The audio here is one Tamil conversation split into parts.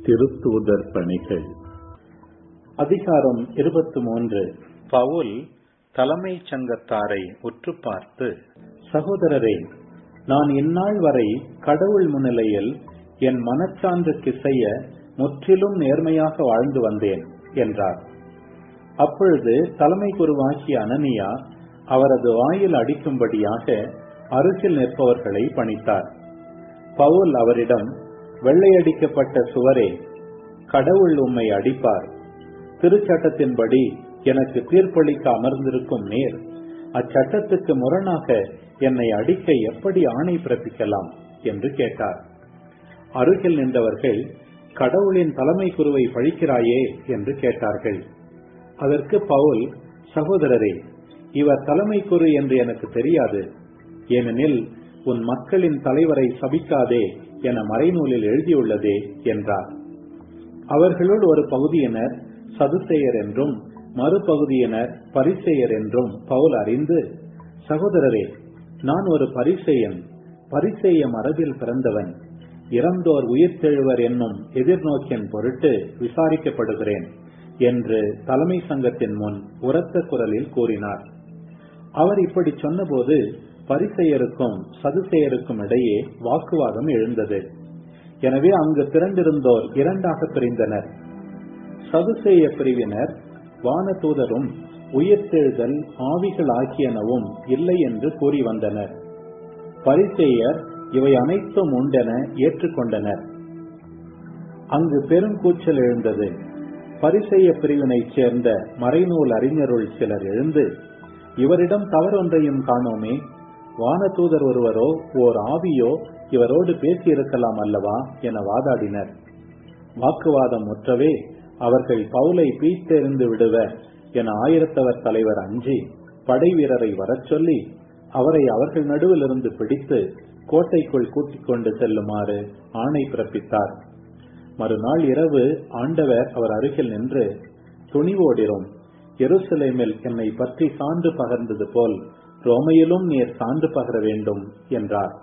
திருத்தூதர் பணிகள் அதிகாரம் இருபத்தி மூன்று பவுல் தலைமைச் சங்கத்தாரை உற்று பார்த்து சகோதரரே நான் இந்நாள் வரை கடவுள் முன்னிலையில் என் மனச்சான்றுக்கு செய்ய முற்றிலும் நேர்மையாக வாழ்ந்து வந்தேன் என்றார் அப்பொழுது தலைமை குருவாகிய அனனியா அவரது வாயில் அடிக்கும்படியாக அருகில் நிற்பவர்களை பணித்தார் பவுல் அவரிடம் வெள்ளையடிக்கப்பட்ட சுவரே கடவுள் உம்மை அடிப்பார் திருச்சட்டத்தின்படி எனக்கு தீர்ப்பளிக்க அமர்ந்திருக்கும் நேர் அச்சட்டத்துக்கு முரணாக என்னை அடிக்க எப்படி ஆணை பிறப்பிக்கலாம் என்று கேட்டார் அருகில் நின்றவர்கள் கடவுளின் தலைமை குருவை பழிக்கிறாயே என்று கேட்டார்கள் அதற்கு பவுல் சகோதரரே இவர் தலைமை குரு என்று எனக்கு தெரியாது ஏனெனில் உன் மக்களின் தலைவரை சபிக்காதே என மறைநூலில் எழுதியுள்ளதே என்றார் அவர்களுள் ஒரு பகுதியினர் சதுசேயர் என்றும் மறுபகுதியினர் பரிசெயர் என்றும் பவுல் அறிந்து சகோதரரே நான் ஒரு பரிசெயன் பரிசெய மரபில் பிறந்தவன் இறந்தோர் உயிர்த்தெழுவர் என்னும் எதிர்நோக்கின் பொருட்டு விசாரிக்கப்படுகிறேன் என்று தலைமை சங்கத்தின் முன் உரத்த குரலில் கூறினார் அவர் இப்படி சொன்னபோது பரிசெயருக்கும் சதுசெயருக்கும் இடையே வாக்குவாதம் எழுந்தது எனவே அங்கு திரண்டிருந்தோர் இரண்டாக பிரிந்தனர் சதுசேய பிரிவினர் வானதூதரும் உயிர்த்தெழுதல் ஆவிகள் ஆகியனவும் இல்லை என்று கூறி வந்தனர் பரிசேயர் இவை அனைத்தும் உண்டென ஏற்றுக்கொண்டனர் அங்கு பெருங்கூச்சல் எழுந்தது பரிசெய்ய பிரிவினைச் சேர்ந்த மறைநூல் அறிஞருள் சிலர் எழுந்து இவரிடம் தவறொன்றையும் காணோமே வானதூதர் ஒருவரோ ஓர் ஆவியோ இவரோடு பேசியிருக்கலாம் அல்லவா என வாதாடினர் வாக்குவாதம் முற்றவே அவர்கள் பவுலை பீத்தெறிந்து விடுவ என ஆயிரத்தவர் தலைவர் அஞ்சி படை வீரரை வரச் சொல்லி அவரை அவர்கள் நடுவிலிருந்து பிடித்து கோட்டைக்குள் கூட்டிக் கொண்டு செல்லுமாறு ஆணை பிறப்பித்தார் மறுநாள் இரவு ஆண்டவர் அவர் அருகில் நின்று துணிவோடிரும் எருசலேமில் என்னை பற்றி சான்று பகர்ந்தது போல் ரோமையிலும் நீர் சான்று பகர வேண்டும் என்றார்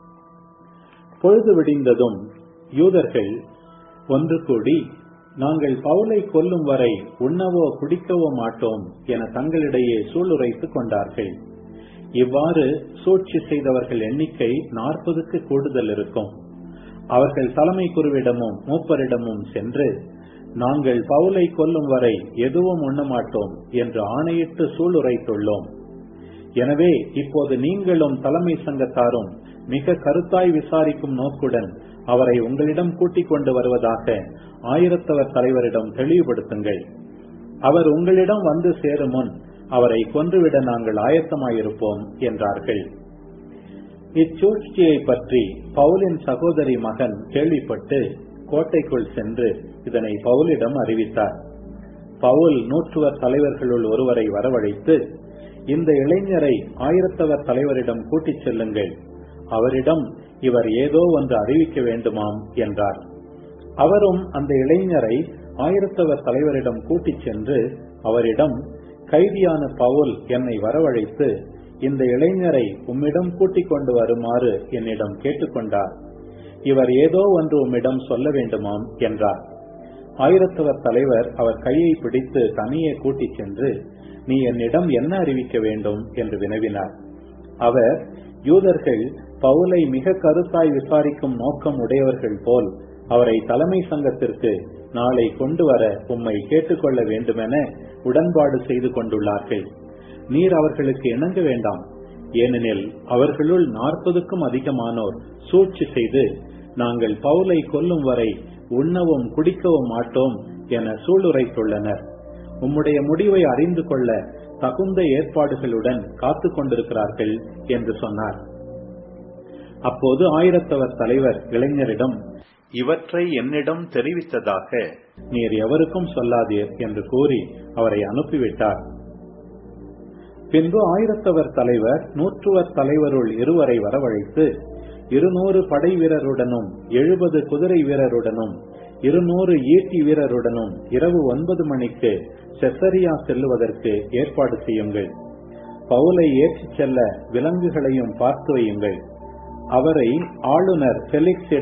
பொழுது விடிந்ததும் யூதர்கள் ஒன்று கூடி நாங்கள் பவுலை கொல்லும் வரை உண்ணவோ குடிக்கவோ மாட்டோம் என தங்களிடையே சூளுரைத்துக் கொண்டார்கள் இவ்வாறு சூழ்ச்சி செய்தவர்கள் எண்ணிக்கை நாற்பதுக்கு கூடுதல் இருக்கும் அவர்கள் தலைமை குருவிடமும் மூப்பரிடமும் சென்று நாங்கள் பவுலை கொல்லும் வரை எதுவும் உண்ணமாட்டோம் என்று ஆணையிட்டு சூளுரைத்துள்ளோம் எனவே இப்போது நீங்களும் தலைமை சங்கத்தாரும் மிக கருத்தாய் விசாரிக்கும் நோக்குடன் அவரை உங்களிடம் கூட்டிக் கொண்டு வருவதாக ஆயிரத்தவர் தலைவரிடம் தெளிவுபடுத்துங்கள் அவர் உங்களிடம் வந்து சேரும் முன் அவரை கொன்றுவிட நாங்கள் ஆயத்தமாயிருப்போம் என்றார்கள் இச்சூழ்ச்சியை பற்றி பவுலின் சகோதரி மகன் கேள்விப்பட்டு கோட்டைக்குள் சென்று இதனை பவுலிடம் அறிவித்தார் பவுல் நூற்றுவர் தலைவர்களுள் ஒருவரை வரவழைத்து இந்த இளைஞரை ஆயிரத்தவர் தலைவரிடம் கூட்டிச் செல்லுங்கள் அவரிடம் இவர் ஏதோ ஒன்று அறிவிக்க வேண்டுமாம் என்றார் அவரும் அந்த இளைஞரை ஆயிரத்தவர் தலைவரிடம் கூட்டிச் சென்று அவரிடம் கைதியான பவுல் என்னை வரவழைத்து இந்த இளைஞரை உம்மிடம் கூட்டிக் கொண்டு வருமாறு என்னிடம் கேட்டுக்கொண்டார் இவர் ஏதோ ஒன்று உம்மிடம் சொல்ல வேண்டுமாம் என்றார் ஆயிரத்தவர் தலைவர் அவர் கையை பிடித்து தனியே கூட்டிச் சென்று நீ என்னிடம் என்ன அறிவிக்க வேண்டும் என்று வினவினார் அவர் யூதர்கள் பவுலை மிக கருத்தாய் விசாரிக்கும் நோக்கம் உடையவர்கள் போல் அவரை தலைமை சங்கத்திற்கு நாளை கொண்டு வர உம்மை கேட்டுக்கொள்ள வேண்டுமென உடன்பாடு செய்து கொண்டுள்ளார்கள் நீர் அவர்களுக்கு இணங்க வேண்டாம் ஏனெனில் அவர்களுள் நாற்பதுக்கும் அதிகமானோர் சூழ்ச்சி செய்து நாங்கள் பவுலை கொல்லும் வரை உண்ணவும் குடிக்கவும் மாட்டோம் என சூளுரைத்துள்ளனர் உம்முடைய முடிவை அறிந்து கொள்ள தகுந்த ஏற்பாடுகளுடன் காத்து கொண்டிருக்கிறார்கள் என்று சொன்னார் அப்போது ஆயிரத்தவர் தலைவர் இளைஞரிடம் இவற்றை என்னிடம் தெரிவித்ததாக நீர் எவருக்கும் சொல்லாதீர் என்று கூறி அவரை அனுப்பிவிட்டார் பின்பு ஆயிரத்தவர் தலைவர் நூற்றுவர் தலைவருள் இருவரை வரவழைத்து இருநூறு படை வீரருடனும் எழுபது குதிரை வீரருடனும் இருநூறு ஈட்டி வீரருடனும் இரவு ஒன்பது மணிக்கு செசரியா செல்லுவதற்கு ஏற்பாடு செய்யுங்கள் பவுலை ஏற்றிச் செல்ல விலங்குகளையும் பார்த்து வையுங்கள் அவரை ஆளுநர் பெலிக்ஸிடம்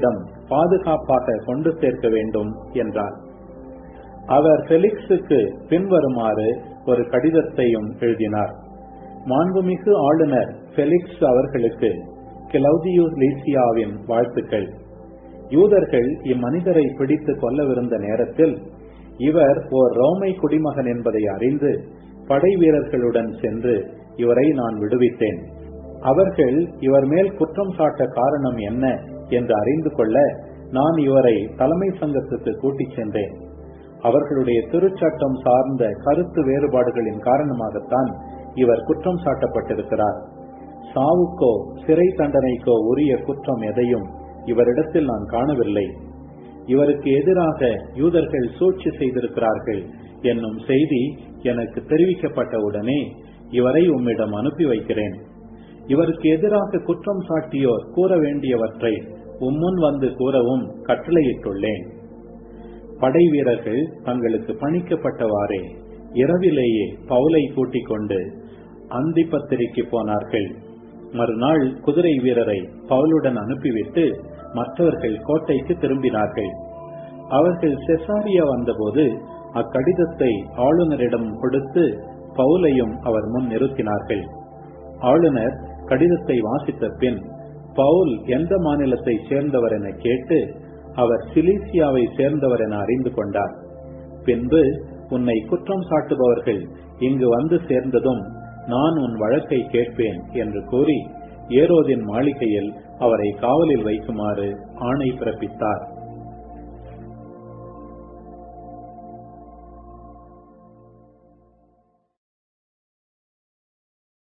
பாதுகாப்பாக கொண்டு சேர்க்க வேண்டும் என்றார் அவர் பெலிக்ஸுக்கு பின்வருமாறு ஒரு கடிதத்தையும் எழுதினார் மாண்புமிகு ஆளுநர் பெலிக்ஸ் அவர்களுக்கு கிளவுதியூஸ் லீசியாவின் வாழ்த்துக்கள் யூதர்கள் இம்மனிதரை பிடித்து கொல்லவிருந்த நேரத்தில் இவர் ஓர் ரோமை குடிமகன் என்பதை அறிந்து படை வீரர்களுடன் சென்று இவரை நான் விடுவித்தேன் அவர்கள் இவர் மேல் குற்றம் சாட்ட காரணம் என்ன என்று அறிந்து கொள்ள நான் இவரை தலைமை சங்கத்துக்கு கூட்டிச் சென்றேன் அவர்களுடைய திருச்சட்டம் சார்ந்த கருத்து வேறுபாடுகளின் காரணமாகத்தான் இவர் குற்றம் சாட்டப்பட்டிருக்கிறார் சாவுக்கோ சிறை தண்டனைக்கோ உரிய குற்றம் எதையும் இவரிடத்தில் நான் காணவில்லை இவருக்கு எதிராக யூதர்கள் சூழ்ச்சி செய்திருக்கிறார்கள் என்னும் செய்தி எனக்கு தெரிவிக்கப்பட்டவுடனே இவரை உம்மிடம் அனுப்பி வைக்கிறேன் இவருக்கு எதிராக குற்றம் சாட்டியோர் கூற வேண்டியவற்றை உம்முன் வந்து கூறவும் கட்டளையிட்டுள்ளேன் படை வீரர்கள் தங்களுக்கு பணிக்கப்பட்டவாறே இரவிலேயே பவுலை கூட்டிக் கொண்டு அந்திப்பத்திரிக்கு போனார்கள் மறுநாள் குதிரை வீரரை பவுலுடன் அனுப்பிவிட்டு மற்றவர்கள் கோட்டைக்கு திரும்பினார்கள் அவர்கள் செசாரியா வந்தபோது அக்கடிதத்தை ஆளுநரிடம் கொடுத்து பவுலையும் அவர் முன் நிறுத்தினார்கள் ஆளுநர் கடிதத்தை வாசித்த பின் பவுல் எந்த மாநிலத்தை சேர்ந்தவர் என கேட்டு அவர் சிலிசியாவை சேர்ந்தவர் என அறிந்து கொண்டார் பின்பு உன்னை குற்றம் சாட்டுபவர்கள் இங்கு வந்து சேர்ந்ததும் நான் உன் வழக்கை கேட்பேன் என்று கூறி ஏரோதின் மாளிகையில் அவரை காவலில் வைக்குமாறு ஆணை பிறப்பித்தார்